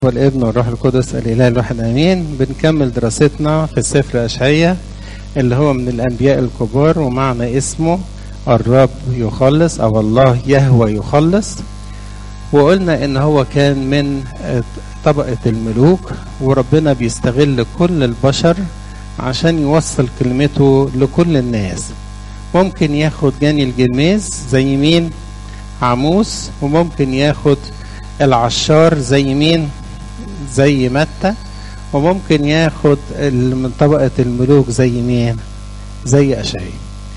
والابن والروح القدس الاله الواحد امين بنكمل دراستنا في سفر اشعياء اللي هو من الانبياء الكبار ومعنى اسمه الرب يخلص او الله يهوى يخلص وقلنا ان هو كان من طبقة الملوك وربنا بيستغل كل البشر عشان يوصل كلمته لكل الناس ممكن ياخد جاني الجميز زي مين عموس وممكن ياخد العشار زي مين زي متى وممكن ياخد من طبقة الملوك زي مين زي أشعياء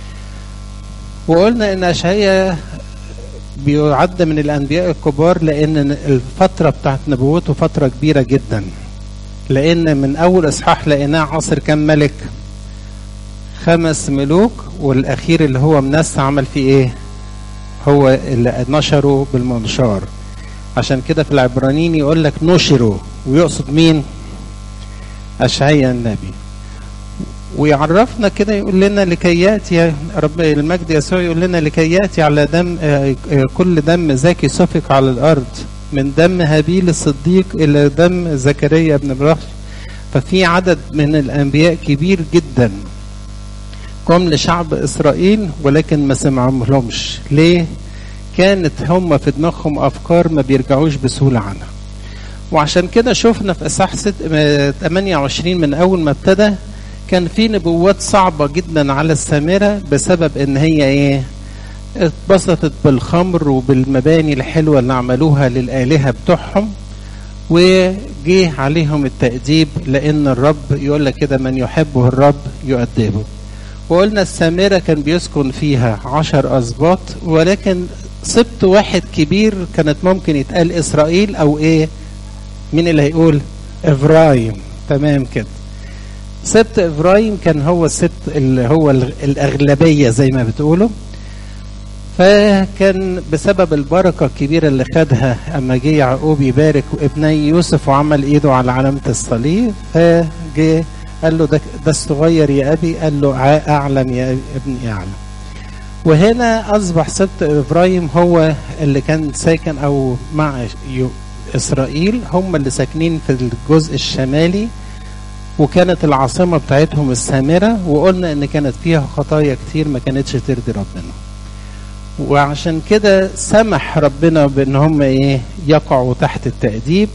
وقلنا إن أشعياء بيعد من الأنبياء الكبار لأن الفترة بتاعت نبوته فترة كبيرة جدا لأن من أول إصحاح لقيناه عصر كم ملك خمس ملوك والأخير اللي هو منسى عمل فيه إيه هو اللي نشره بالمنشار عشان كده في العبرانيين يقول لك نشروا ويقصد مين أشعياء النبي ويعرفنا كده يقول لنا لكي ياتي رب المجد يسوع يقول لنا لكي ياتي على دم كل دم زكي سفك على الارض من دم هابيل الصديق الى دم زكريا بن برخ ففي عدد من الانبياء كبير جدا قام لشعب اسرائيل ولكن ما سمعهم لهمش ليه كانت هم في دماغهم افكار ما بيرجعوش بسهوله عنها وعشان كده شفنا في اصحاح 28 من اول ما ابتدى كان في نبوات صعبة جدا على السامرة بسبب ان هي ايه اتبسطت بالخمر وبالمباني الحلوة اللي عملوها للآلهة بتوعهم وجه عليهم التأديب لأن الرب يقول لك كده من يحبه الرب يؤدبه وقلنا السامرة كان بيسكن فيها عشر أسباط ولكن سبط واحد كبير كانت ممكن يتقال إسرائيل أو إيه مين اللي هيقول إبراهيم تمام كده سبت ابراهيم كان هو السبت اللي هو الاغلبيه زي ما بتقولوا فكان بسبب البركه الكبيره اللي خدها اما جه يعقوب يبارك ابني يوسف وعمل ايده على علامه الصليب فجه قال له ده, ده الصغير يا ابي قال له اعلم يا ابني اعلم وهنا اصبح سبت ابراهيم هو اللي كان ساكن او مع اسرائيل هم اللي ساكنين في الجزء الشمالي وكانت العاصمة بتاعتهم السامرة وقلنا ان كانت فيها خطايا كتير ما كانتش ترضي ربنا وعشان كده سمح ربنا بان هم ايه يقعوا تحت التأديب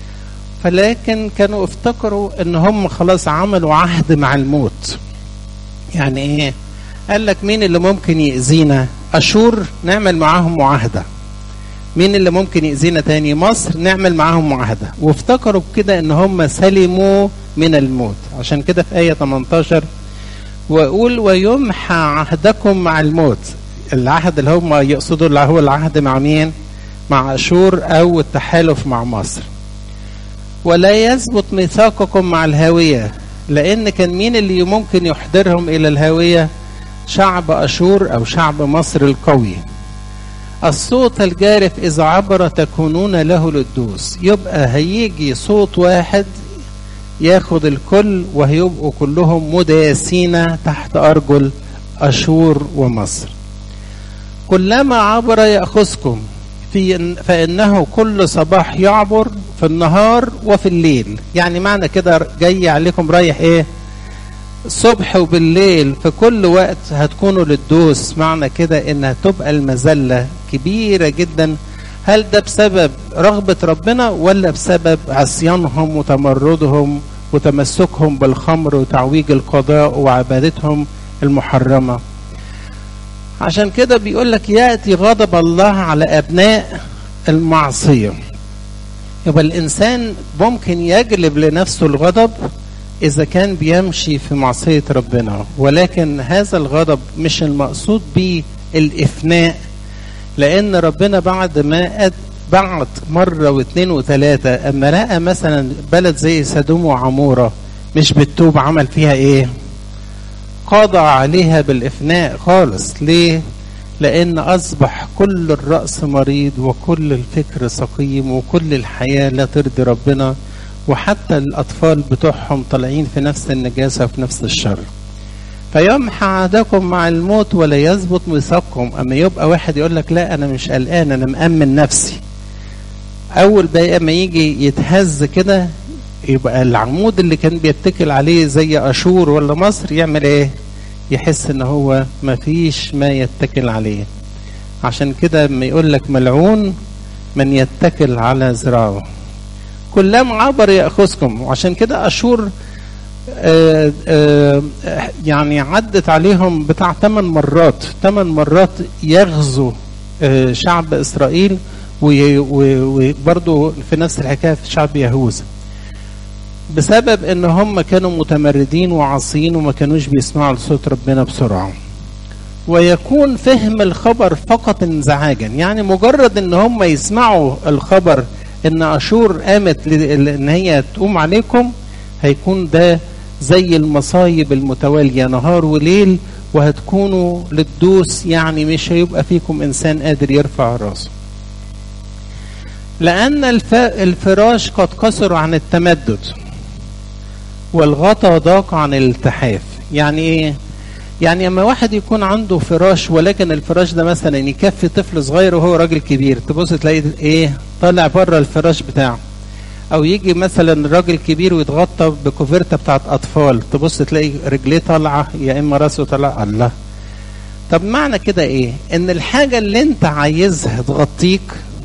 فلكن كانوا افتكروا ان هم خلاص عملوا عهد مع الموت يعني ايه قال لك مين اللي ممكن يأذينا اشور نعمل معاهم معاهده مين اللي ممكن يأذينا تاني مصر نعمل معاهم معاهدة وافتكروا بكده ان هم سلموا من الموت عشان كده في آية 18 وأقول ويمحى عهدكم مع الموت العهد اللي هم يقصدوا اللي هو العهد مع مين مع أشور أو التحالف مع مصر ولا يثبت ميثاقكم مع الهاوية لأن كان مين اللي ممكن يحضرهم إلى الهاوية شعب أشور أو شعب مصر القوي الصوت الجارف إذا عبر تكونون له للدوس يبقى هيجي صوت واحد ياخد الكل وهيبقوا كلهم مداسين تحت أرجل أشور ومصر كلما عبر يأخذكم في فإنه كل صباح يعبر في النهار وفي الليل يعني معنى كده جاي عليكم رايح ايه الصبح وبالليل في كل وقت هتكونوا للدوس معنى كده انها تبقى المذلة كبيرة جدا هل ده بسبب رغبة ربنا ولا بسبب عصيانهم وتمردهم وتمسكهم بالخمر وتعويج القضاء وعبادتهم المحرمة عشان كده بيقول لك يأتي غضب الله على أبناء المعصية يبقى الإنسان ممكن يجلب لنفسه الغضب إذا كان بيمشي في معصية ربنا ولكن هذا الغضب مش المقصود به الإفناء لأن ربنا بعد ما بعد مرة واثنين وثلاثة أما لقى مثلا بلد زي سدوم وعمورة مش بتوب عمل فيها إيه؟ قضى عليها بالإفناء خالص ليه؟ لأن أصبح كل الرأس مريض وكل الفكر سقيم وكل الحياة لا ترضي ربنا وحتى الأطفال بتوعهم طالعين في نفس النجاسة وفي نفس الشر فيمحى عهدكم مع الموت ولا يثبت ميثاقكم أما يبقى واحد يقول لك لا أنا مش قلقان أنا مأمن نفسي اول بقى ما يجي يتهز كده يبقى العمود اللي كان بيتكل عليه زي اشور ولا مصر يعمل ايه يحس ان هو مفيش ما يتكل عليه عشان كده ما يقول لك ملعون من يتكل على ذراعه كلما عبر ياخذكم وعشان كده اشور آآ آآ يعني عدت عليهم بتاع ثمان مرات ثمان مرات يغزو شعب اسرائيل وبرضه في نفس الحكايه في شعب يهوذا بسبب ان هم كانوا متمردين وعاصيين وما كانوش بيسمعوا لصوت ربنا بسرعه ويكون فهم الخبر فقط انزعاجا يعني مجرد ان هم يسمعوا الخبر ان اشور قامت ان هي تقوم عليكم هيكون ده زي المصايب المتواليه نهار وليل وهتكونوا للدوس يعني مش هيبقى فيكم انسان قادر يرفع راسه لان الفراش قد قصروا عن التمدد والغطا ضاق عن الالتحاف يعني ايه يعني اما واحد يكون عنده فراش ولكن الفراش ده مثلا يكفي طفل صغير وهو راجل كبير تبص تلاقي ايه طالع بره الفراش بتاعه او يجي مثلا راجل كبير ويتغطى بكوفرته بتاعت اطفال تبص تلاقي رجليه طالعه يا اما راسه طالع الله طب معنى كده ايه ان الحاجه اللي انت عايزها تغطيك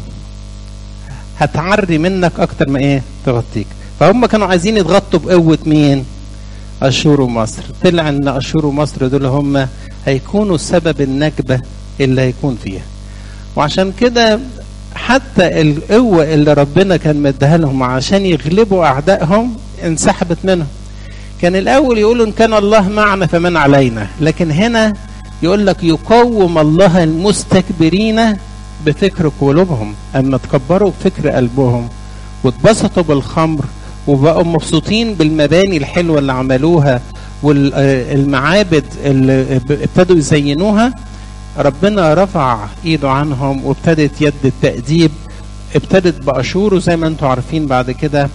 هتعري منك اكتر ما ايه تغطيك فهم كانوا عايزين يتغطوا بقوه مين اشور ومصر طلع ان اشور ومصر دول هم هيكونوا سبب النكبه اللي هيكون فيها وعشان كده حتى القوة اللي ربنا كان مديها لهم عشان يغلبوا أعدائهم انسحبت منهم كان الأول يقولوا إن كان الله معنا فمن علينا لكن هنا يقول لك يقوم الله المستكبرين بفكر قلوبهم أما تكبروا بفكر قلبهم واتبسطوا بالخمر وبقوا مبسوطين بالمباني الحلوة اللي عملوها والمعابد اللي ابتدوا يزينوها ربنا رفع ايده عنهم وابتدت يد التأديب ابتدت بأشور وزي ما انتم عارفين بعد كده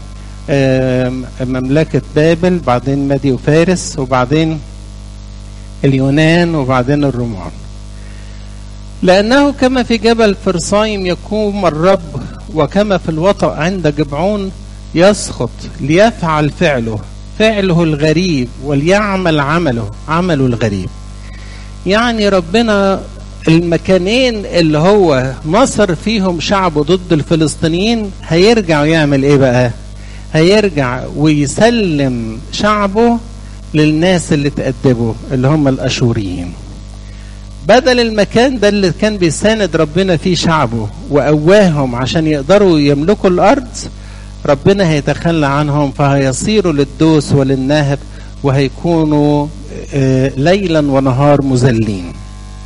مملكة بابل بعدين مادي وفارس وبعدين اليونان وبعدين الرومان لأنه كما في جبل فرصايم يقوم الرب وكما في الوطأ عند جبعون يسخط ليفعل فعله فعله الغريب وليعمل عمله عمله الغريب يعني ربنا المكانين اللي هو نصر فيهم شعبه ضد الفلسطينيين هيرجع ويعمل ايه بقى هيرجع ويسلم شعبه للناس اللي تأدبوا اللي هم الأشوريين بدل المكان ده اللي كان بيساند ربنا فيه شعبه وقواهم عشان يقدروا يملكوا الأرض ربنا هيتخلى عنهم فهيصيروا للدوس وللنهب وهيكونوا ليلا ونهار مذلين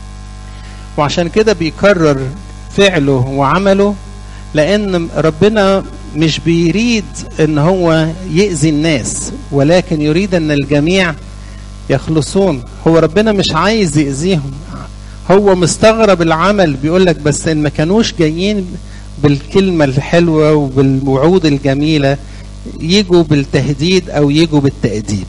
وعشان كده بيكرر فعله وعمله لان ربنا مش بيريد ان هو يأذي الناس ولكن يريد ان الجميع يخلصون هو ربنا مش عايز يأذيهم هو مستغرب العمل بيقول لك بس ان ما كانوش جايين بالكلمة الحلوة وبالوعود الجميلة يجوا بالتهديد او يجوا بالتأديب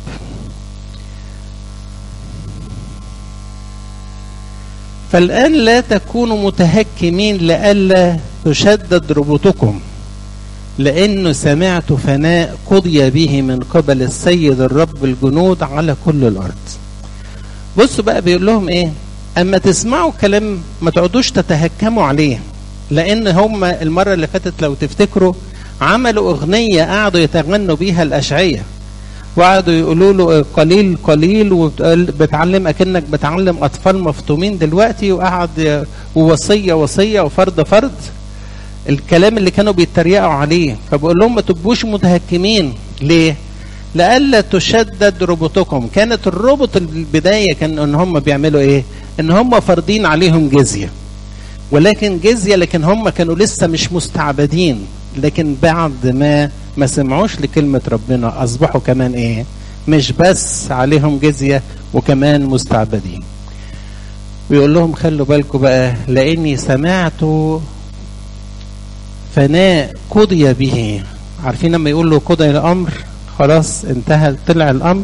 فالآن لا تكونوا متهكمين لئلا تشدد ربطكم لأنه سمعت فناء قضي به من قبل السيد الرب الجنود على كل الأرض بصوا بقى بيقول لهم إيه أما تسمعوا كلام ما تقعدوش تتهكموا عليه لأن هم المرة اللي فاتت لو تفتكروا عملوا أغنية قعدوا يتغنوا بيها الأشعية وقعدوا يقولوا له قليل قليل وبتعلم اكنك بتعلم اطفال مفطومين دلوقتي وقعد ووصيه وصيه وفرض فرض الكلام اللي كانوا بيتريقوا عليه فبقول لهم ما تبقوش متهكمين ليه؟ لئلا تشدد ربطكم كانت الربط البدايه كان ان هم بيعملوا ايه؟ ان هم فرضين عليهم جزيه ولكن جزيه لكن هم كانوا لسه مش مستعبدين لكن بعد ما ما سمعوش لكلمة ربنا أصبحوا كمان إيه مش بس عليهم جزية وكمان مستعبدين ويقول لهم خلوا بالكم بقى لأني سمعت فناء قضي به عارفين لما يقول له قضي الأمر خلاص انتهى طلع الأمر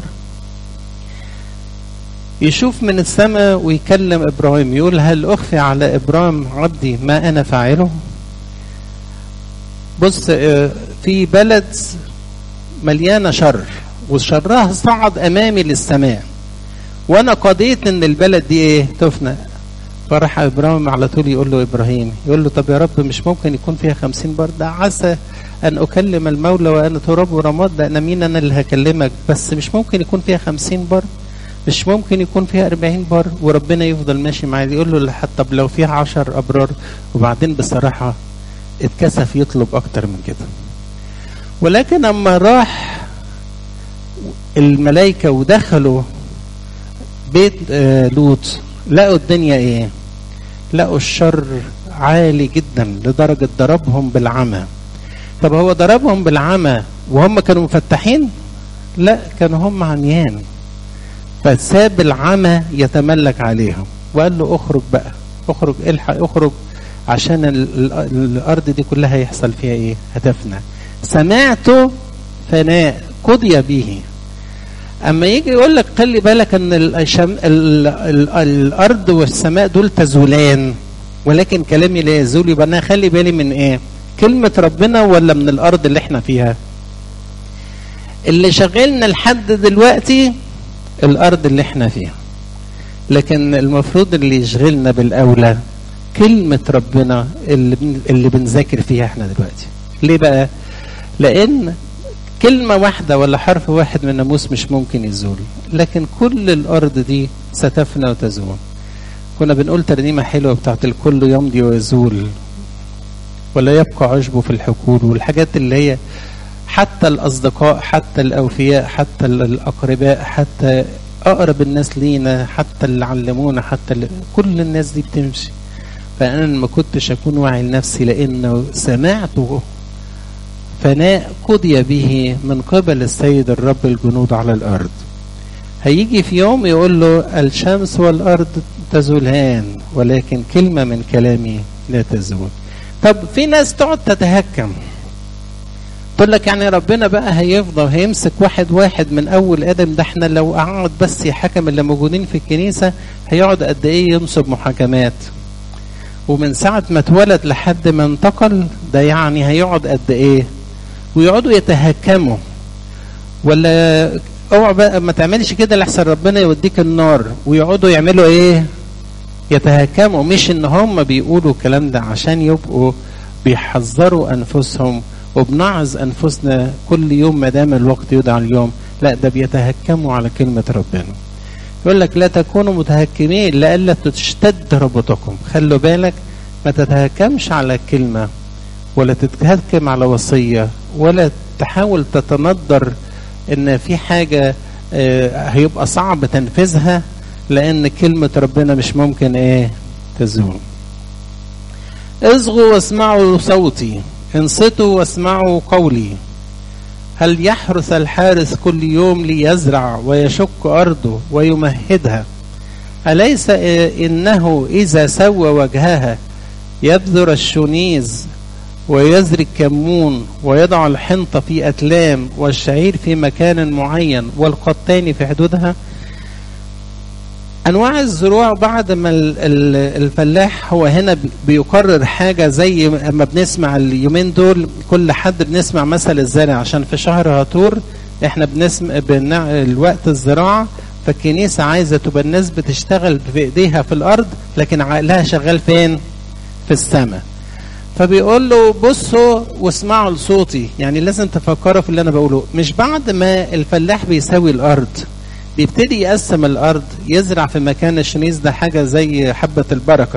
يشوف من السماء ويكلم إبراهيم يقول هل أخفي على إبراهيم عبدي ما أنا فاعله بص آه، في بلد مليانه شر وشرها صعد امامي للسماء وانا قضيت ان البلد دي ايه تفنى فراح ابراهيم على طول يقول له ابراهيم يقول له طب يا رب مش ممكن يكون فيها خمسين بر ده عسى ان اكلم المولى وانا تراب ورماد ده انا مين انا اللي هكلمك بس مش ممكن يكون فيها خمسين بر مش ممكن يكون فيها أربعين بر وربنا يفضل ماشي معاه يقول له حتى طب لو فيها عشر أبرار وبعدين بصراحة اتكسف يطلب أكتر من كده ولكن أما راح الملائكة ودخلوا بيت آه، لوط لقوا الدنيا ايه لقوا الشر عالي جدا لدرجة ضربهم بالعمى طب هو ضربهم بالعمى وهم كانوا مفتحين لا كانوا هم عميان فساب العمى يتملك عليهم وقال له اخرج بقى اخرج الحق اخرج عشان ال- ال- الارض دي كلها هيحصل فيها ايه هتفنى سمعت فناء قضي به اما يجي يقول لك خلي بالك ان الشم... ال... ال... الارض والسماء دول تزولان ولكن كلامي لا يزول يبقى انا خلي بالي من ايه كلمه ربنا ولا من الارض اللي احنا فيها اللي شغلنا لحد دلوقتي الارض اللي احنا فيها لكن المفروض اللي يشغلنا بالاولى كلمه ربنا اللي بن... اللي بنذاكر فيها احنا دلوقتي ليه بقى لان كلمة واحدة ولا حرف واحد من الناموس مش ممكن يزول لكن كل الأرض دي ستفنى وتزول كنا بنقول ترنيمة حلوة بتاعت الكل يمضي ويزول ولا يبقى عشبه في الحقول والحاجات اللي هي حتى الأصدقاء حتى الأوفياء حتى الأقرباء حتى أقرب الناس لينا حتى اللي علمونا حتى اللي كل الناس دي بتمشي فأنا ما كنتش أكون واعي لنفسي لأنه سمعته فناء قضي به من قبل السيد الرب الجنود على الأرض هيجي في يوم يقول له الشمس والأرض تزولان ولكن كلمة من كلامي لا تزول طب في ناس تقعد تتهكم تقول لك يعني ربنا بقى هيفضل هيمسك واحد واحد من اول ادم ده احنا لو قعد بس يحكم اللي موجودين في الكنيسه هيقعد قد ايه ينصب محاكمات ومن ساعه ما اتولد لحد ما انتقل ده يعني هيقعد قد ايه ويقعدوا يتهكموا ولا اوعى بقى ما تعملش كده لحسن ربنا يوديك النار ويقعدوا يعملوا ايه يتهكموا مش ان هم بيقولوا الكلام ده عشان يبقوا بيحذروا انفسهم وبنعظ انفسنا كل يوم ما دام الوقت يدعى اليوم لا ده بيتهكموا على كلمه ربنا يقول لك لا تكونوا متهكمين لئلا تشتد ربطكم خلوا بالك ما تتهكمش على الكلمه ولا تتهكم على وصيه ولا تحاول تتندر ان في حاجه آه، هيبقى صعب تنفيذها لان كلمه ربنا مش ممكن ايه تزول اصغوا واسمعوا صوتي انصتوا واسمعوا قولي هل يحرث الحارث كل يوم ليزرع ويشق ارضه ويمهدها اليس آه، انه اذا سوى وجهها يبذر الشنيز ويزري الكمون ويضع الحنطة في أتلام والشعير في مكان معين والقطان في حدودها أنواع الزروع بعد ما ال- ال- الفلاح هو هنا بي- بيقرر حاجة زي ما بنسمع اليومين دول كل حد بنسمع مثل الزرع عشان في شهر هاتور احنا بنسمع بنع... الوقت الزراعة فالكنيسة عايزة تبقى الناس بتشتغل بإيديها في الأرض لكن عقلها شغال فين؟ في السماء فبيقول له بصوا واسمعوا لصوتي يعني لازم تفكروا في اللي انا بقوله مش بعد ما الفلاح بيساوي الارض بيبتدي يقسم الارض يزرع في مكان الشنيز ده حاجه زي حبه البركه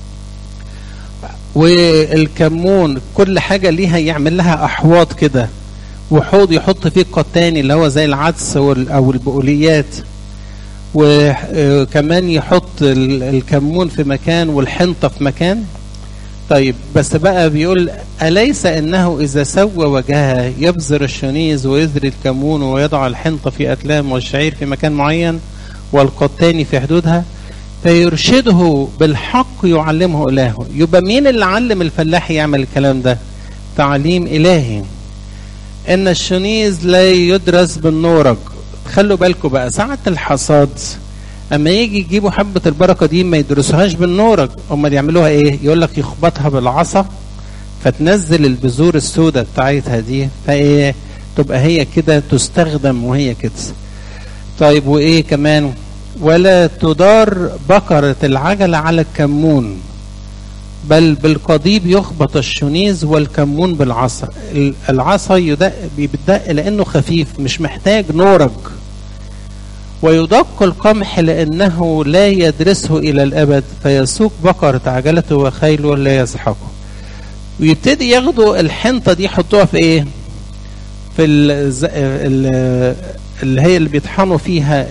والكمون كل حاجه ليها يعمل لها احواض كده وحوض يحط فيه القطاني اللي هو زي العدس وال- او البقوليات وكمان يحط ال- الكمون في مكان والحنطه في مكان طيب بس بقى بيقول أليس إنه إذا سوى وجهها يبذر الشنيز ويزري الكمون ويضع الحنطة في أتلام والشعير في مكان معين والقطان في حدودها فيرشده بالحق يعلمه إلهه يبقى مين اللي علم الفلاح يعمل الكلام ده تعليم إلهي إن الشنيز لا يدرس بالنورج خلوا بالكم بقى ساعة الحصاد اما يجي يجيبوا حبة البركة دي ما يدرسوهاش بالنورج امال يعملوها ايه يقول لك يخبطها بالعصا فتنزل البذور السوداء بتاعتها دي فايه تبقى هي كده تستخدم وهي كده طيب وايه كمان ولا تدار بقرة العجلة على الكمون بل بالقضيب يخبط الشنيز والكمون بالعصا العصا يدق بيدق لانه خفيف مش محتاج نورج ويدق القمح لانه لا يدرسه الى الابد فيسوق بقرة عجلته وخيله لا يسحقه ويبتدي ياخدوا الحنطة دي يحطوها في ايه في اللي هي اللي بيطحنوا فيها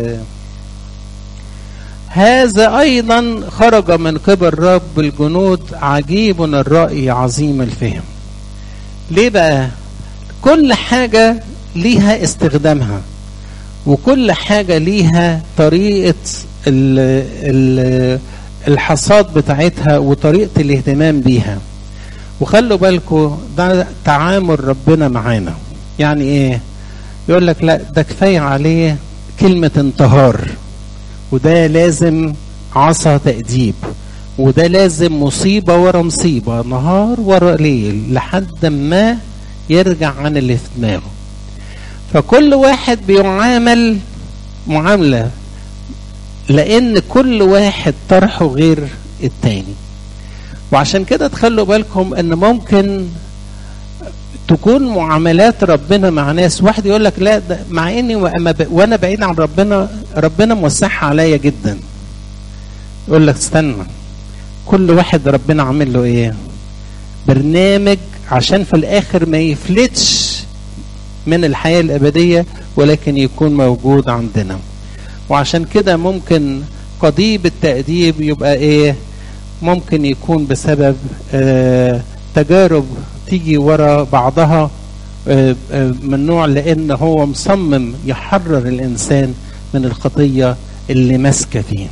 هذا أيضا خرج من قبل رب الجنود عجيب الرأي عظيم الفهم ليه بقى كل حاجة ليها استخدامها وكل حاجة ليها طريقة ال ال الحصاد بتاعتها وطريقة الاهتمام بيها وخلوا بالكم ده تعامل ربنا معانا يعني ايه يقول لك لا ده كفاية عليه كلمة انتهار وده لازم عصا تأديب وده لازم مصيبة ورا مصيبة نهار ورا ليل لحد ما يرجع عن اللي في دماغه فكل واحد بيعامل معاملة لأن كل واحد طرحه غير التاني وعشان كده تخلوا بالكم ان ممكن تكون معاملات ربنا مع ناس واحد يقول لك لا ده مع اني وانا بعيد عن ربنا ربنا موسعها عليا جدا يقول لك استنى كل واحد ربنا عامل له ايه برنامج عشان في الاخر ما يفلتش من الحياة الابدية ولكن يكون موجود عندنا وعشان كده ممكن قضيب التأديب يبقى ايه ممكن يكون بسبب آه تجارب تيجي ورا بعضها آه آه من نوع لان هو مصمم يحرر الانسان من الخطيه اللي ماسكه فيه.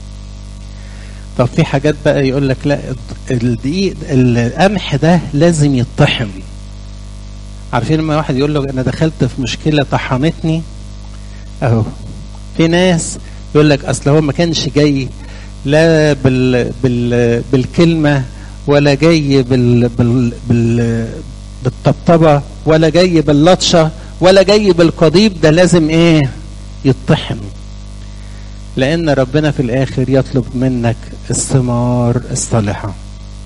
طب في حاجات بقى يقول لك لا الدقيق القمح ده لازم يطحن. عارفين لما واحد يقول له انا دخلت في مشكله طحنتني اهو في ناس يقول لك اصل هو ما كانش جاي لا بال بال بالكلمه ولا جاي بال بال بال بالطبطبه ولا جاي باللطشه ولا جاي بالقضيب ده لازم ايه يطحن لان ربنا في الاخر يطلب منك الثمار الصالحه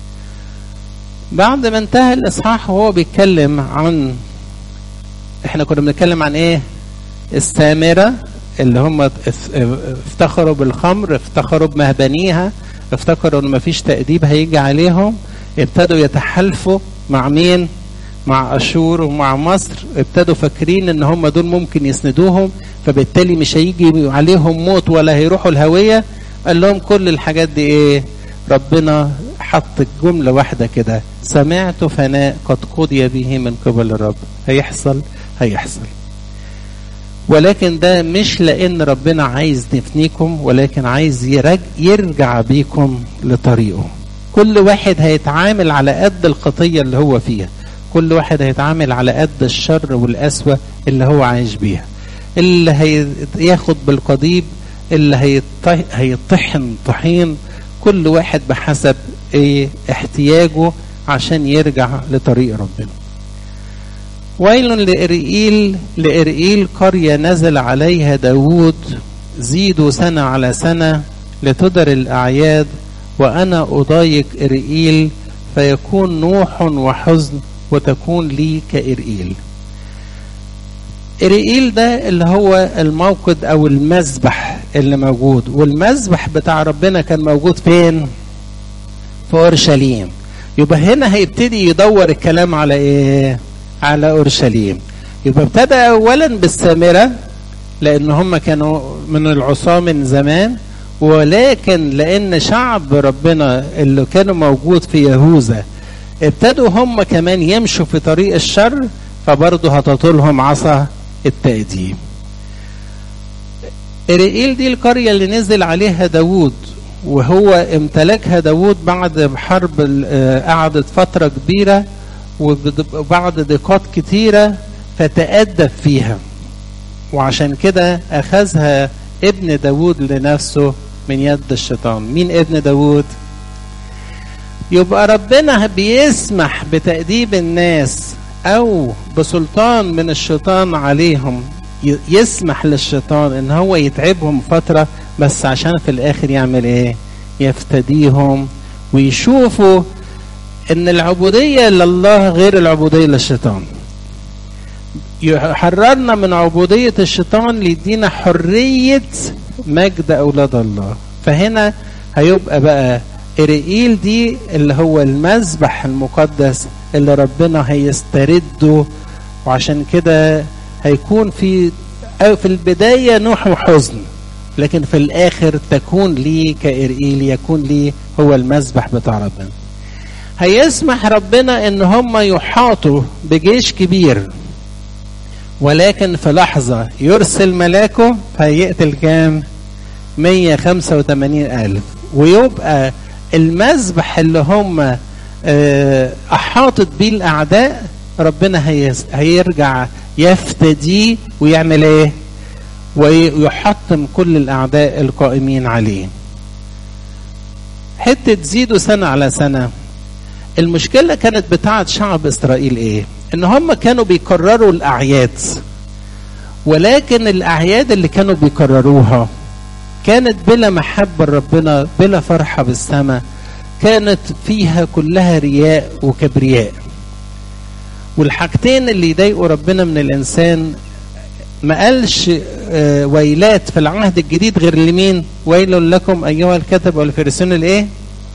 بعد ما انتهى الاصحاح وهو بيتكلم عن احنا كنا بنتكلم عن ايه السامره اللي هم افتخروا بالخمر افتخروا بمهبنيها افتكروا ان مفيش تأديب هيجي عليهم ابتدوا يتحالفوا مع مين مع اشور ومع مصر ابتدوا فاكرين ان هم دول ممكن يسندوهم فبالتالي مش هيجي عليهم موت ولا هيروحوا الهوية قال لهم كل الحاجات دي ايه ربنا حط جملة واحدة كده سمعت فناء قد قضي به من قبل الرب هيحصل هيحصل ولكن ده مش لان ربنا عايز يفنيكم ولكن عايز يرج يرجع بيكم لطريقه كل واحد هيتعامل على قد الخطية اللي هو فيها كل واحد هيتعامل على قد الشر والقسوة اللي هو عايش بيها اللي هياخد بالقضيب اللي هيطحن طحين كل واحد بحسب ايه احتياجه عشان يرجع لطريق ربنا ويل لإرئيل لإرئيل قرية نزل عليها داود زيدوا سنة على سنة لتدر الأعياد وأنا أضايق إرئيل فيكون نوح وحزن وتكون لي كإرئيل إرئيل ده اللي هو الموقد أو المذبح اللي موجود والمذبح بتاع ربنا كان موجود فين في أورشليم يبقى هنا هيبتدي يدور الكلام على إيه على اورشليم يبقى ابتدى اولا بالسامره لان هم كانوا من العصاه من زمان ولكن لان شعب ربنا اللي كانوا موجود في يهوذا ابتدوا هم كمان يمشوا في طريق الشر فبرضه هتطولهم عصا التأديب إرئيل دي القرية اللي نزل عليها داوود وهو امتلكها داوود بعد حرب قعدت فترة كبيرة وبعد ضيقات كتيرة فتأدب فيها وعشان كده أخذها ابن داود لنفسه من يد الشيطان مين ابن داود يبقى ربنا بيسمح بتأديب الناس او بسلطان من الشيطان عليهم يسمح للشيطان ان هو يتعبهم فترة بس عشان في الاخر يعمل ايه يفتديهم ويشوفوا ان العبودية لله غير العبودية للشيطان يحررنا من عبودية الشيطان ليدينا حرية مجد أولاد الله فهنا هيبقى بقى إرئيل دي اللي هو المذبح المقدس اللي ربنا هيسترده وعشان كده هيكون في أو في البداية نوح وحزن لكن في الآخر تكون لي كإرئيل يكون لي هو المذبح بتاع ربنا هيسمح ربنا ان هم يحاطوا بجيش كبير ولكن في لحظة يرسل ملاكه فيقتل كام 185 ألف ويبقى المذبح اللي هم أحاطت بيه الأعداء ربنا هيرجع يفتديه ويعمل ايه ويحطم كل الأعداء القائمين عليه حتة تزيدوا سنة على سنة المشكلة كانت بتاعة شعب إسرائيل إيه إن هم كانوا بيكرروا الأعياد ولكن الأعياد اللي كانوا بيكرروها كانت بلا محبة لربنا بلا فرحة بالسماء كانت فيها كلها رياء وكبرياء والحاجتين اللي يضايقوا ربنا من الإنسان ما قالش ويلات في العهد الجديد غير لمين ويل لكم أيها الكتب والفرسون الإيه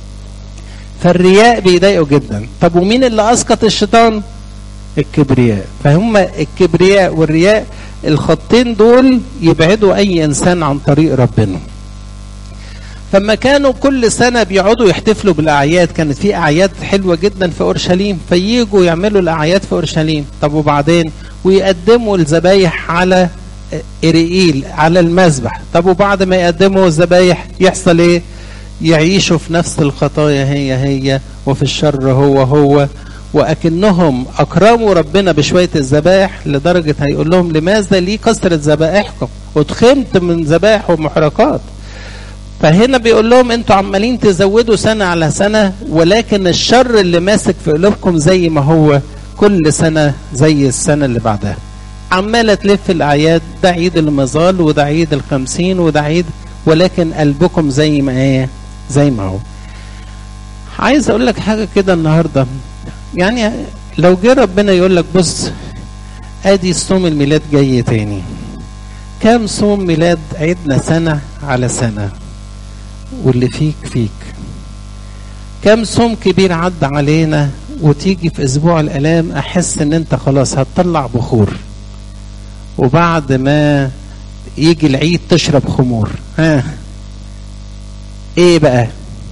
فالرياء بيضايقوا جدا طب ومين اللي اسقط الشيطان الكبرياء فهم الكبرياء والرياء الخطين دول يبعدوا اي انسان عن طريق ربنا فما كانوا كل سنة بيقعدوا يحتفلوا بالأعياد كانت في أعياد حلوة جدا في أورشليم فييجوا يعملوا الأعياد في أورشليم طب وبعدين ويقدموا الذبايح على إريئيل على المذبح طب وبعد ما يقدموا الذبايح يحصل إيه يعيشوا في نفس الخطايا هي هي وفي الشر هو هو وأكنهم أكرموا ربنا بشوية الذبائح لدرجة هيقول لهم لماذا لي كثرة ذبائحكم واتخمت من ذبائح ومحرقات فهنا بيقول لهم انتوا عمالين تزودوا سنة على سنة ولكن الشر اللي ماسك في قلوبكم زي ما هو كل سنة زي السنة اللي بعدها عمالة تلف الأعياد ده عيد المظال وده عيد الخمسين وده عيد ولكن قلبكم زي ما ايه زي ما هو عايز اقول لك حاجة كده النهاردة يعني لو جه ربنا يقول لك بص ادي صوم الميلاد جاي تاني كام صوم ميلاد عيدنا سنة على سنة واللي فيك فيك كم صوم كبير عدى علينا وتيجي في اسبوع الالام احس ان انت خلاص هتطلع بخور وبعد ما يجي العيد تشرب خمور ها ايه بقى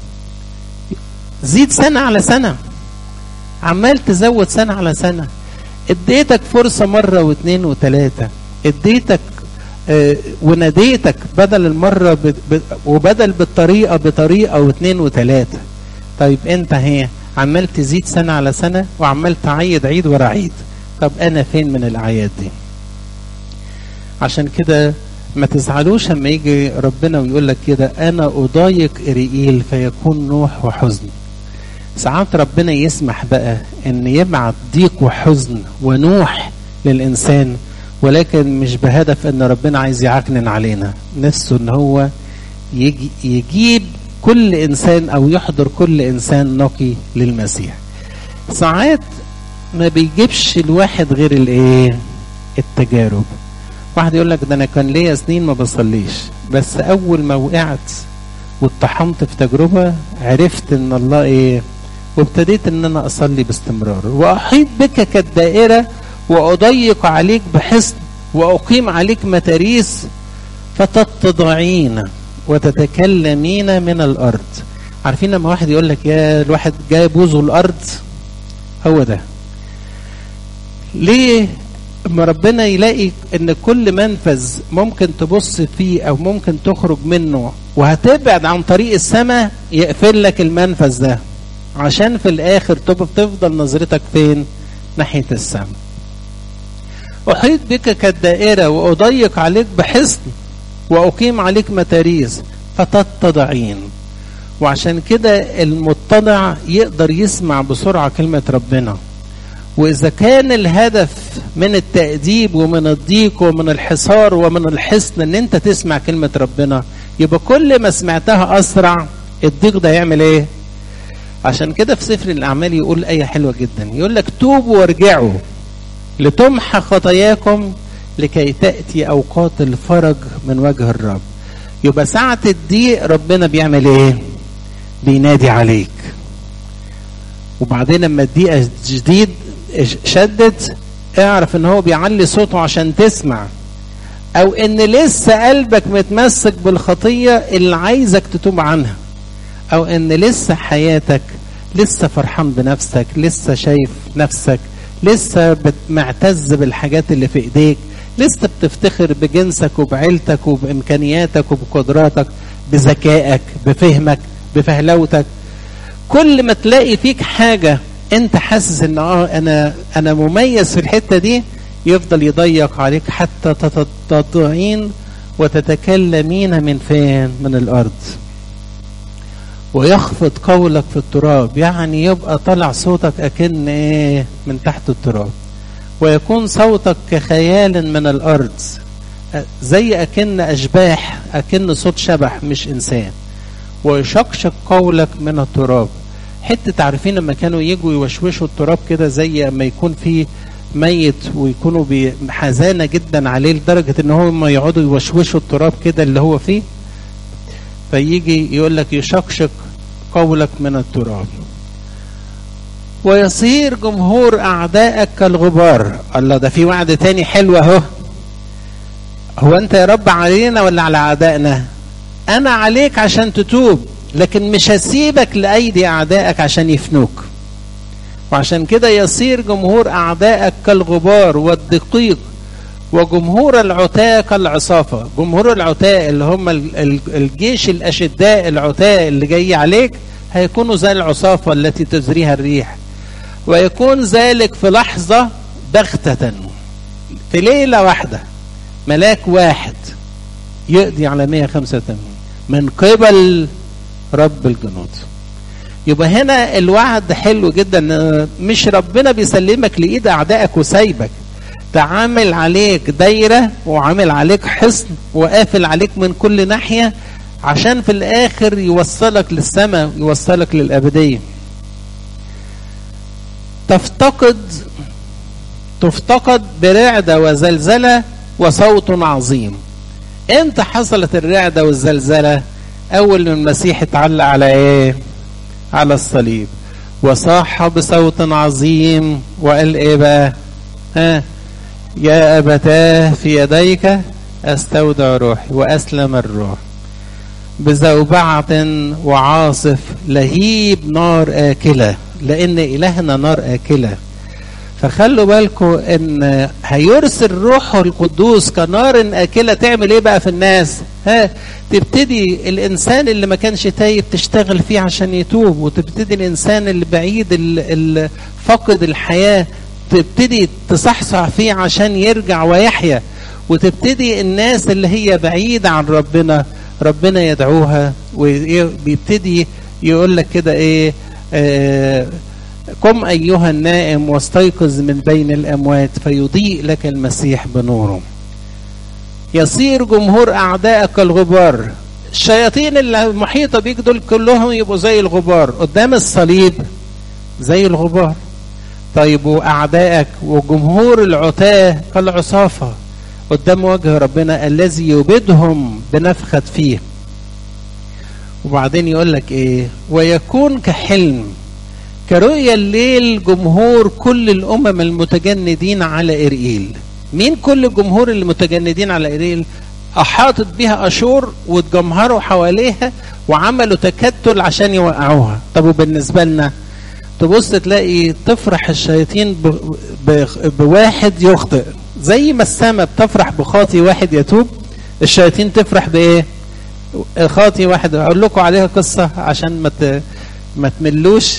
زيد سنة على سنة عمال تزود سنة على سنة اديتك فرصة مرة واثنين وثلاثة اديتك اه وناديتك بدل المرة ب... ب... وبدل بالطريقة بطريقة واثنين وثلاثة طيب انت هي عمال تزيد سنة على سنة وعمال تعيد عيد ورا عيد طب انا فين من الاعياد دي عشان كده ما تزعلوش اما يجي ربنا ويقول لك كده انا اضايق اريئيل فيكون نوح وحزن ساعات ربنا يسمح بقى ان يبعت ضيق وحزن ونوح للانسان ولكن مش بهدف ان ربنا عايز يعكنن علينا نفسه ان هو يجي يجيب كل انسان او يحضر كل انسان نقي للمسيح ساعات ما بيجيبش الواحد غير الايه التجارب واحد يقول لك ده انا كان ليا سنين ما بصليش بس اول ما وقعت واتطحنت في تجربه عرفت ان الله ايه وابتديت ان انا اصلي باستمرار واحيط بك كالدائره واضيق عليك بحصن واقيم عليك متاريس فتتضعين وتتكلمين من الارض عارفين لما واحد يقول لك يا الواحد جاي بوزه الارض هو ده ليه اما ربنا يلاقي ان كل منفذ ممكن تبص فيه او ممكن تخرج منه وهتبعد عن طريق السماء يقفل لك المنفذ ده عشان في الاخر تفضل نظرتك فين ناحية السماء احيط بك كالدائرة واضيق عليك بحصن واقيم عليك متاريس فتتضعين وعشان كده المتضع يقدر يسمع بسرعة كلمة ربنا وإذا كان الهدف من التأديب ومن الضيق ومن الحصار ومن الحصن إن أنت تسمع كلمة ربنا يبقى كل ما سمعتها أسرع الضيق ده يعمل إيه؟ عشان كده في سفر الأعمال يقول آية حلوة جدا يقول لك توبوا وارجعوا لتمحى خطاياكم لكي تأتي أوقات الفرج من وجه الرب يبقى ساعة الضيق ربنا بيعمل إيه؟ بينادي عليك وبعدين لما الضيقة جديد شدت اعرف ان هو بيعلي صوته عشان تسمع او ان لسه قلبك متمسك بالخطية اللي عايزك تتوب عنها او ان لسه حياتك لسه فرحان بنفسك لسه شايف نفسك لسه معتز بالحاجات اللي في ايديك لسه بتفتخر بجنسك وبعيلتك وبامكانياتك وبقدراتك بذكائك بفهمك بفهلوتك كل ما تلاقي فيك حاجة انت حاسس ان اه انا انا مميز في الحتة دي يفضل يضيق عليك حتى تتضعين وتتكلمين من فين من الارض ويخفض قولك في التراب يعني يبقى طلع صوتك اكن ايه من تحت التراب ويكون صوتك كخيال من الارض زي اكن اشباح اكن صوت شبح مش انسان ويشقشق قولك من التراب حتة عارفين لما كانوا يجوا يوشوشوا التراب كده زي ما يكون في ميت ويكونوا بحزانة جدا عليه لدرجة ان هم يقعدوا يوشوشوا التراب كده اللي هو فيه فيجي يقول لك يشقشق قولك من التراب ويصير جمهور اعدائك كالغبار الله ده في وعد تاني حلو اهو هو انت يا رب علينا ولا على اعدائنا انا عليك عشان تتوب لكن مش هسيبك لايدي اعدائك عشان يفنوك وعشان كده يصير جمهور اعدائك كالغبار والدقيق وجمهور العتاة كالعصافة جمهور العتاة اللي هم الجيش الأشداء العتاة اللي جاي عليك هيكونوا زي العصافة التي تزريها الريح ويكون ذلك في لحظة بغتة في ليلة واحدة ملاك واحد يقضي على 185 من قبل رب الجنود يبقى هنا الوعد حلو جدا مش ربنا بيسلمك لايد اعدائك وسايبك ده عامل عليك دايره وعامل عليك حصن وقافل عليك من كل ناحيه عشان في الاخر يوصلك للسماء يوصلك للابديه تفتقد تفتقد برعده وزلزله وصوت عظيم امتى حصلت الرعده والزلزله اول ما المسيح اتعلق على ايه على الصليب وصاح بصوت عظيم وقال ايه بقى ها يا ابتاه في يديك استودع روحي واسلم الروح بزوبعة وعاصف لهيب نار آكلة لأن إلهنا نار آكلة فخلوا بالكم ان هيرسل روحه القدوس كنار اكله تعمل ايه بقى في الناس ها تبتدي الانسان اللي ما كانش تايب تشتغل فيه عشان يتوب وتبتدي الانسان اللي بعيد اللي فقد الحياه تبتدي تصحصح فيه عشان يرجع ويحيا وتبتدي الناس اللي هي بعيدة عن ربنا ربنا يدعوها وبيبتدي يقول لك كده ايه آه قم أيها النائم واستيقظ من بين الأموات فيضيء لك المسيح بنوره يصير جمهور أعدائك الغبار الشياطين اللي محيطة بيك دول كلهم يبقوا زي الغبار قدام الصليب زي الغبار طيب وأعدائك وجمهور العتاة كالعصافة قدام وجه ربنا الذي يبيدهم بنفخة فيه وبعدين يقول لك ايه ويكون كحلم كرؤيا الليل جمهور كل الامم المتجندين على ارئيل مين كل الجمهور اللي متجندين على ارئيل احاطت بها اشور واتجمهروا حواليها وعملوا تكتل عشان يوقعوها طب وبالنسبه لنا تبص تلاقي تفرح الشياطين ب... ب... بواحد يخطئ زي ما السماء بتفرح بخاطي واحد يتوب الشياطين تفرح بايه خاطي واحد اقول لكم عليها قصه عشان ما ت... ما تملوش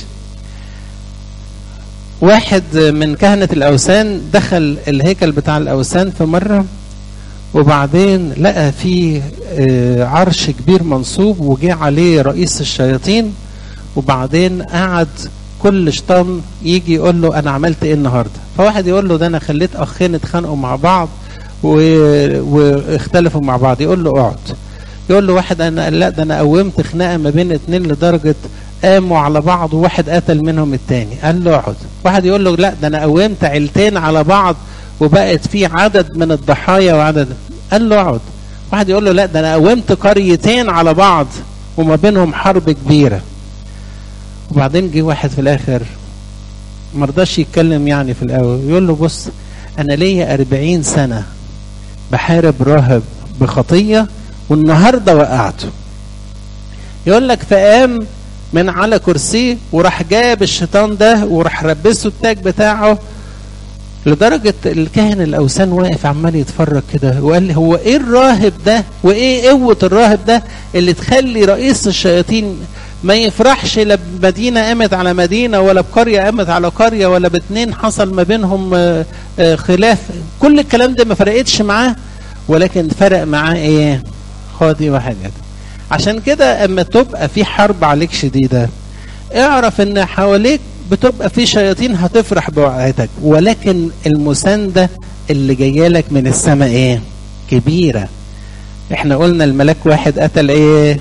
واحد من كهنة الأوثان دخل الهيكل بتاع الأوثان في مرة وبعدين لقى فيه آه، عرش كبير منصوب وجه عليه رئيس الشياطين وبعدين قعد كل شيطان يجي يقول له انا عملت ايه النهارده فواحد يقول له ده انا خليت اخين اتخانقوا مع بعض و... واختلفوا مع بعض يقول له اقعد يقول له واحد انا لا ده انا قومت خناقه ما بين اتنين لدرجه قاموا على بعض وواحد قتل منهم التاني قال له اقعد واحد يقول له لا ده انا قومت عيلتين على بعض وبقت في عدد من الضحايا وعدد قال له اقعد واحد يقول له لا ده انا قومت قريتين على بعض وما بينهم حرب كبيره وبعدين جه واحد في الاخر ما رضاش يتكلم يعني في الاول يقول له بص انا ليا 40 سنه بحارب راهب بخطيه والنهارده وقعته يقول لك فقام من على كرسيه وراح جاب الشيطان ده وراح ربسه التاج بتاعه لدرجة الكاهن الأوثان واقف عمال يتفرج كده وقال لي هو إيه الراهب ده وإيه قوة الراهب ده اللي تخلي رئيس الشياطين ما يفرحش لا بمدينة قامت على مدينة ولا بقرية قامت على قرية ولا باتنين حصل ما بينهم آه، آه، خلاف كل الكلام ده ما فرقتش معاه ولكن فرق معاه إيه خاضي وحاجات عشان كده اما تبقى في حرب عليك شديدة اعرف ان حواليك بتبقى في شياطين هتفرح بوقعتك ولكن المساندة اللي جايه لك من السماء ايه كبيرة احنا قلنا الملاك واحد قتل ايه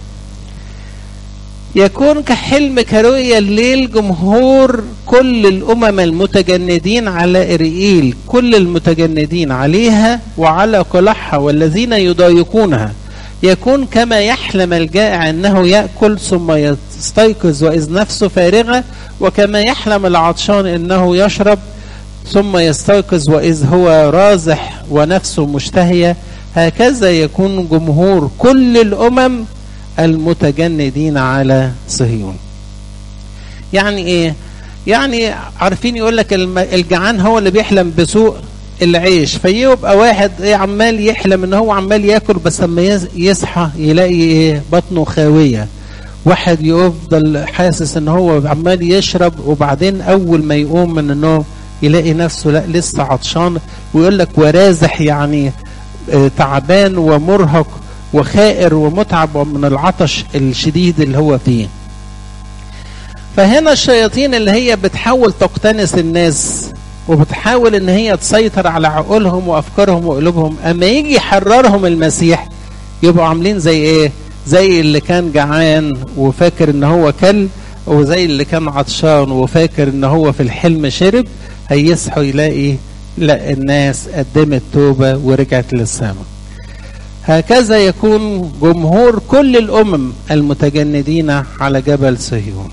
يكون كحلم كروية الليل جمهور كل الأمم المتجندين على إرئيل كل المتجندين عليها وعلى قلعها والذين يضايقونها يكون كما يحلم الجائع أنه يأكل ثم يستيقظ وإذ نفسه فارغة وكما يحلم العطشان أنه يشرب ثم يستيقظ وإذ هو رازح ونفسه مشتهية هكذا يكون جمهور كل الأمم المتجندين على صهيون يعني ايه يعني عارفين يقول لك الم- الجعان هو اللي بيحلم بسوء العيش فيبقى واحد ايه عمال يحلم ان هو عمال ياكل بس لما يز- يصحى يلاقي ايه بطنه خاويه واحد يفضل حاسس ان هو عمال يشرب وبعدين اول ما يقوم من النوم يلاقي نفسه لا لسه عطشان ويقول لك ورازح يعني آه، تعبان ومرهق وخائر ومتعب من العطش الشديد اللي هو فيه فهنا الشياطين اللي هي بتحاول تقتنس الناس وبتحاول ان هي تسيطر على عقولهم وافكارهم وقلوبهم اما يجي يحررهم المسيح يبقوا عاملين زي ايه زي اللي كان جعان وفاكر ان هو كل وزي اللي كان عطشان وفاكر ان هو في الحلم شرب هيصحوا يلاقي لا الناس قدمت توبة ورجعت للسماء هكذا يكون جمهور كل الأمم المتجندين على جبل صهيون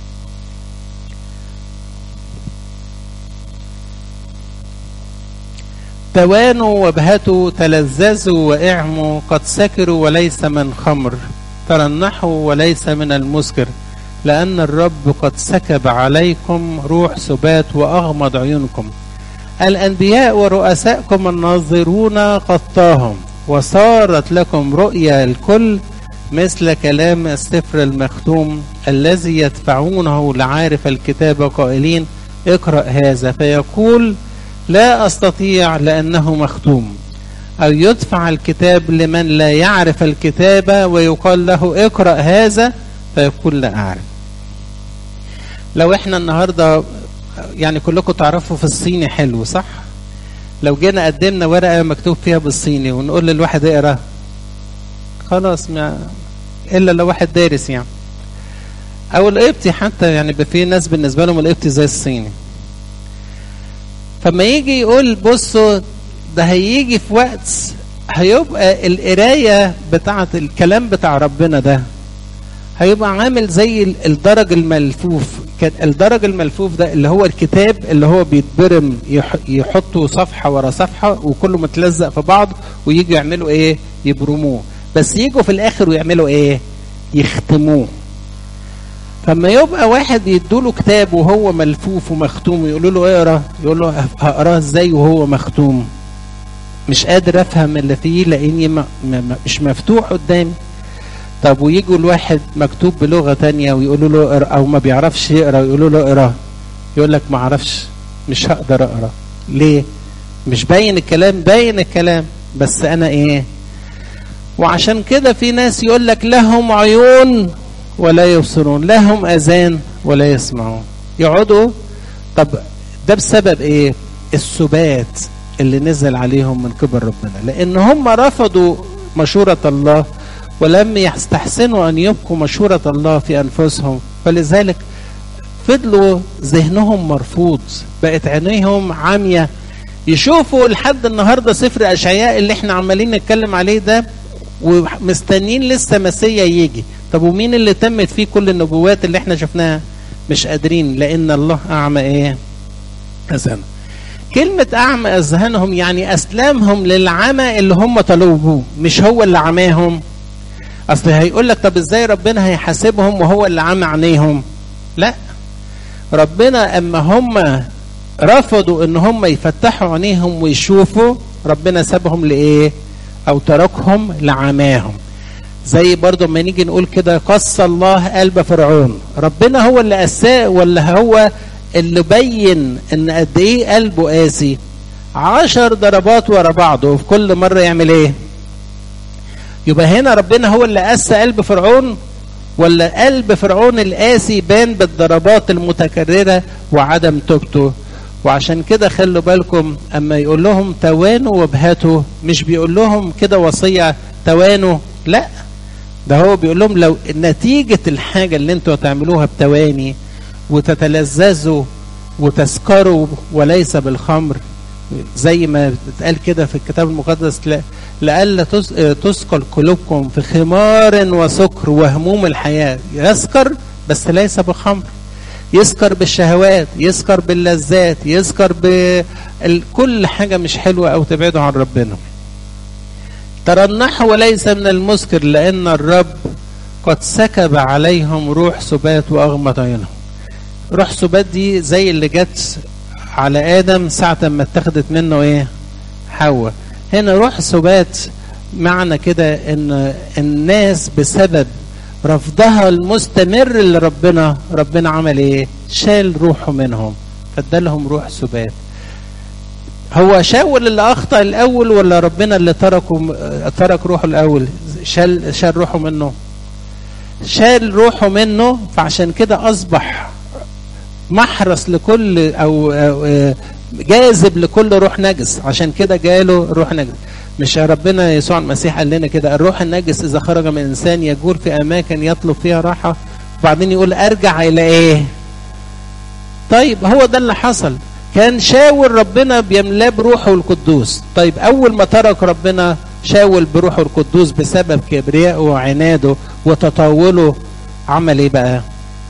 توانوا وابهتوا تلذذوا واعموا قد سكروا وليس من خمر ترنحوا وليس من المسكر لأن الرب قد سكب عليكم روح سبات وأغمض عيونكم الأنبياء ورؤساءكم الناظرون قد طاهم وصارت لكم رؤيا الكل مثل كلام السفر المختوم الذي يدفعونه لعارف الكتاب قائلين اقرأ هذا فيقول لا أستطيع لأنه مختوم أو يدفع الكتاب لمن لا يعرف الكتاب ويقال له اقرأ هذا فيقول لا أعرف لو احنا النهاردة يعني كلكم تعرفوا في الصيني حلو صح لو جينا قدمنا ورقة مكتوب فيها بالصيني ونقول للواحد اقرا خلاص ما الا لو واحد دارس يعني او القبطي حتى يعني في ناس بالنسبه لهم القبطي زي الصيني فما يجي يقول بصوا ده هيجي في وقت هيبقى القرايه بتاعه الكلام بتاع ربنا ده هيبقى عامل زي الدرج الملفوف كان الدرج الملفوف ده اللي هو الكتاب اللي هو بيتبرم يحطوا صفحه ورا صفحه وكله متلزق في بعض ويجوا يعملوا ايه يبرموه بس يجوا في الاخر ويعملوا ايه يختموه فما يبقى واحد يدوله كتاب وهو ملفوف ومختوم ويقولوا له اقرا يقول له هقراه ازاي وهو مختوم مش قادر افهم اللي فيه لاني ما مش مفتوح قدامي طب ويجوا الواحد مكتوب بلغه تانية ويقولوا له اقرا او ما بيعرفش يقرا يقولوا له اقرا يقول لك ما اعرفش مش هقدر اقرا ليه مش باين الكلام باين الكلام بس انا ايه وعشان كده في ناس يقول لك لهم عيون ولا يبصرون لهم اذان ولا يسمعون يقعدوا طب ده بسبب ايه السبات اللي نزل عليهم من قبل ربنا لان هم رفضوا مشورة الله ولم يستحسنوا ان يبقوا مشورة الله في انفسهم فلذلك فضلوا ذهنهم مرفوض بقت عينيهم عامية يشوفوا لحد النهاردة سفر أشعياء اللي احنا عمالين نتكلم عليه ده ومستنين لسه مسيا يجي طب ومين اللي تمت فيه كل النبوات اللي احنا شفناها مش قادرين لأن الله أعمى ايه أذهانهم كلمة أعمى أذهانهم يعني أسلامهم للعمى اللي هم طلبوه مش هو اللي عماهم أصل هيقول لك طب إزاي ربنا هيحاسبهم وهو اللي عمى عينيهم لا ربنا اما هم رفضوا ان هم يفتحوا عينيهم ويشوفوا ربنا سابهم لايه او تركهم لعماهم زي برضه ما نيجي نقول كده قص الله قلب فرعون ربنا هو اللي قساه ولا هو اللي بين ان قد ايه قلبه قاسي عشر ضربات ورا بعض وفي كل مرة يعمل ايه يبقى هنا ربنا هو اللي قسى قلب فرعون ولا قلب فرعون القاسي بان بالضربات المتكررة وعدم توبته وعشان كده خلوا بالكم اما يقول لهم توانوا وابهتوا مش بيقول لهم كده وصية توانوا لا ده هو بيقول لهم لو نتيجة الحاجة اللي انتوا هتعملوها بتواني وتتلذذوا وتسكروا وليس بالخمر زي ما اتقال كده في الكتاب المقدس لألا تسكر قلوبكم في خمار وسكر وهموم الحياة يسكر بس ليس بخمر يسكر بالشهوات يسكر باللذات يسكر بكل حاجة مش حلوة أو تبعدوا عن ربنا ترنحوا وليس من المسكر لأن الرب قد سكب عليهم روح سبات وأغمض عينهم روح سبات دي زي اللي جت على آدم ساعة ما اتخذت منه إيه حواء هنا روح سبات معنى كده ان الناس بسبب رفضها المستمر لربنا ربنا عمل ايه شال روحه منهم فادالهم روح سبات هو شاول اللي اخطا الاول ولا ربنا اللي تركه ترك روحه الاول شال شال روحه منه شال روحه منه فعشان كده اصبح محرس لكل او, أو جاذب لكل روح نجس عشان كده جاله روح نجس مش ربنا يسوع المسيح قال لنا كده الروح النجس اذا خرج من انسان يجول في اماكن يطلب فيها راحه وبعدين يقول ارجع الى ايه طيب هو ده اللي حصل كان شاول ربنا بيملاه بروحه القدوس طيب اول ما ترك ربنا شاول بروحه القدوس بسبب كبريائه وعناده وتطاوله عمل ايه بقى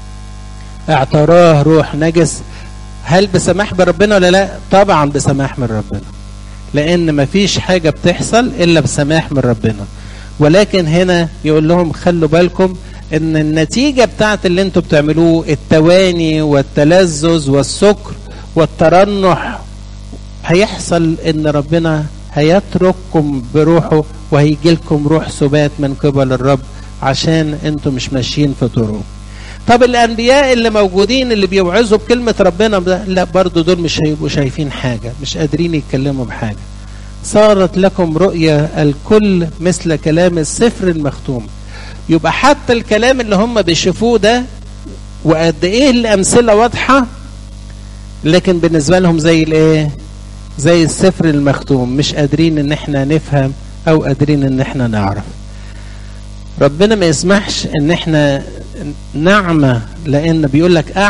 اعتراه روح نجس هل بسماح بربنا ولا لا طبعا بسماح من ربنا لان مفيش حاجة بتحصل الا بسماح من ربنا ولكن هنا يقول لهم خلوا بالكم ان النتيجة بتاعت اللي انتوا بتعملوه التواني والتلذذ والسكر والترنح هيحصل ان ربنا هيترككم بروحه وهيجي لكم روح سبات من قبل الرب عشان انتوا مش ماشيين في طرق طب الانبياء اللي موجودين اللي بيوعظوا بكلمه ربنا لا برضو دول مش هيبقوا شايفين حاجه مش قادرين يتكلموا بحاجه صارت لكم رؤيا الكل مثل كلام السفر المختوم يبقى حتى الكلام اللي هم بيشوفوه ده وقد ايه الامثله واضحه لكن بالنسبه لهم زي الايه زي السفر المختوم مش قادرين ان احنا نفهم او قادرين ان احنا نعرف ربنا ما يسمحش ان احنا نعمة لان بيقول لك